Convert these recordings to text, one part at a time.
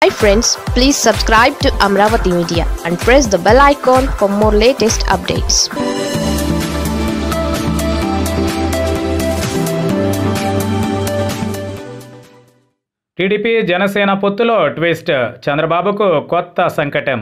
hi friends please subscribe to Amaravati media and press the bell icon for more latest updates TDP Janasena పొత్తులో twist చంద్రబాబుకు కొత్త సంకటం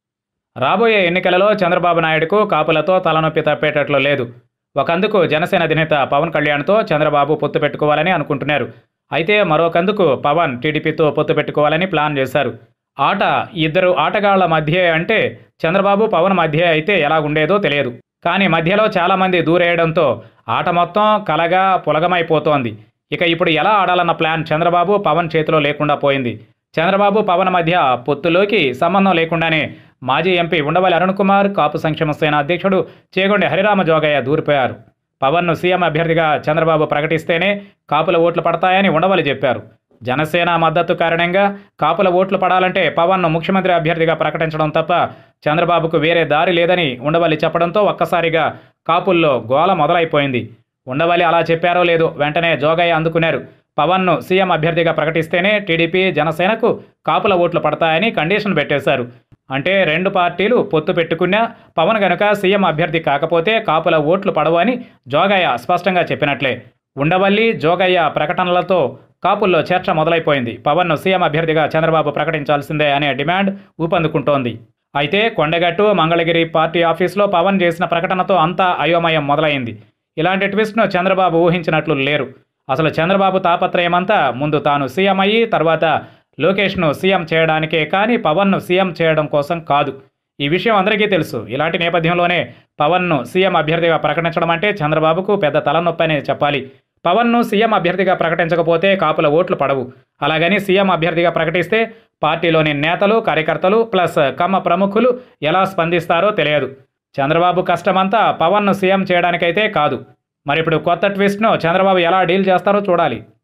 రాబోయే ఎన్నికలలో చంద్రబాబు నాయుడుకు కాపులతో తలనొప్పి తప్పేటట్లు లేదు ఒకందుకు జనసేన అధినేత పవన్ కళ్యాణ్తో చంద్రబాబు పొత్తు పెట్టుకోవాలని అనుకుంటున్నారు అయితే మరొకందుకు పవన్ టీడీపీతో పొత్తు పెట్టుకోవాలని ప్లాన్ చేశారు ఆట ఇద్దరు ఆటగాళ్ల మధ్య అంటే చంద్రబాబు పవన్ మధ్య అయితే ఎలా ఉండేదో తెలియదు కానీ మధ్యలో చాలామంది దూరేయడంతో ఆట మొత్తం కలగా పులగమైపోతోంది ఇక ఇప్పుడు ఎలా ఆడాలన్న ప్లాన్ చంద్రబాబు పవన్ చేతిలో లేకుండా పోయింది చంద్రబాబు పవన్ మధ్య పొత్తులోకి సంబంధం లేకుండానే మాజీ ఎంపీ ఉండవల్లి అరుణ్ కుమార్ కాపు సంక్షేమ సేన అధ్యక్షుడు చేగొండి హరిరామ జోగయ్య దూరిపోయారు పవన్ను సీఎం అభ్యర్థిగా చంద్రబాబు ప్రకటిస్తేనే కాపుల ఓట్లు పడతాయని ఉండవల్లి చెప్పారు జనసేన మద్దతు కారణంగా కాపుల ఓట్లు పడాలంటే పవన్ను ముఖ్యమంత్రి అభ్యర్థిగా ప్రకటించడం తప్ప చంద్రబాబుకు వేరే దారి లేదని ఉండవల్లి చెప్పడంతో ఒక్కసారిగా కాపుల్లో గోల మొదలైపోయింది ఉండవల్లి అలా చెప్పారో లేదో వెంటనే జోగయ్య అందుకున్నారు పవన్ను సీఎం అభ్యర్థిగా ప్రకటిస్తేనే టీడీపీ జనసేనకు కాపుల ఓట్లు పడతాయని కండిషన్ పెట్టేశారు అంటే రెండు పార్టీలు పొత్తు పెట్టుకున్నా పవన్ గనుక సీఎం అభ్యర్థి కాకపోతే కాపుల ఓట్లు పడవు అని జోగయ్య స్పష్టంగా చెప్పినట్లే ఉండవల్లి జోగయ్య ప్రకటనలతో కాపుల్లో చర్చ మొదలైపోయింది పవన్ను సీఎం అభ్యర్థిగా చంద్రబాబు ప్రకటించాల్సిందే అనే డిమాండ్ ఊపందుకుంటోంది అయితే కొండగట్టు మంగళగిరి పార్టీ ఆఫీసులో పవన్ చేసిన ప్రకటనతో అంతా అయోమయం మొదలైంది ఇలాంటి ట్విస్ట్ను చంద్రబాబు ఊహించినట్లు లేరు అసలు చంద్రబాబు తాపత్రయమంతా ముందు తాను సీఎం అయ్యి తర్వాత లోకేష్ను సీఎం చేయడానికే కానీ పవన్ను సీఎం చేయడం కోసం కాదు ఈ విషయం అందరికీ తెలుసు ఇలాంటి నేపథ్యంలోనే పవన్ను సీఎం అభ్యర్థిగా ప్రకటించడం అంటే చంద్రబాబుకు పెద్ద తలనొప్పి అనే చెప్పాలి పవన్ను సీఎం అభ్యర్థిగా ప్రకటించకపోతే కాపుల ఓట్లు పడవు అలాగని సీఎం అభ్యర్థిగా ప్రకటిస్తే పార్టీలోని నేతలు కార్యకర్తలు ప్లస్ కమ్మ ప్రముఖులు ఎలా స్పందిస్తారో తెలియదు చంద్రబాబు కష్టమంతా పవన్ను సీఎం చేయడానికైతే కాదు మరి ఇప్పుడు కొత్త ట్విస్ట్ను చంద్రబాబు ఎలా డీల్ చేస్తారో చూడాలి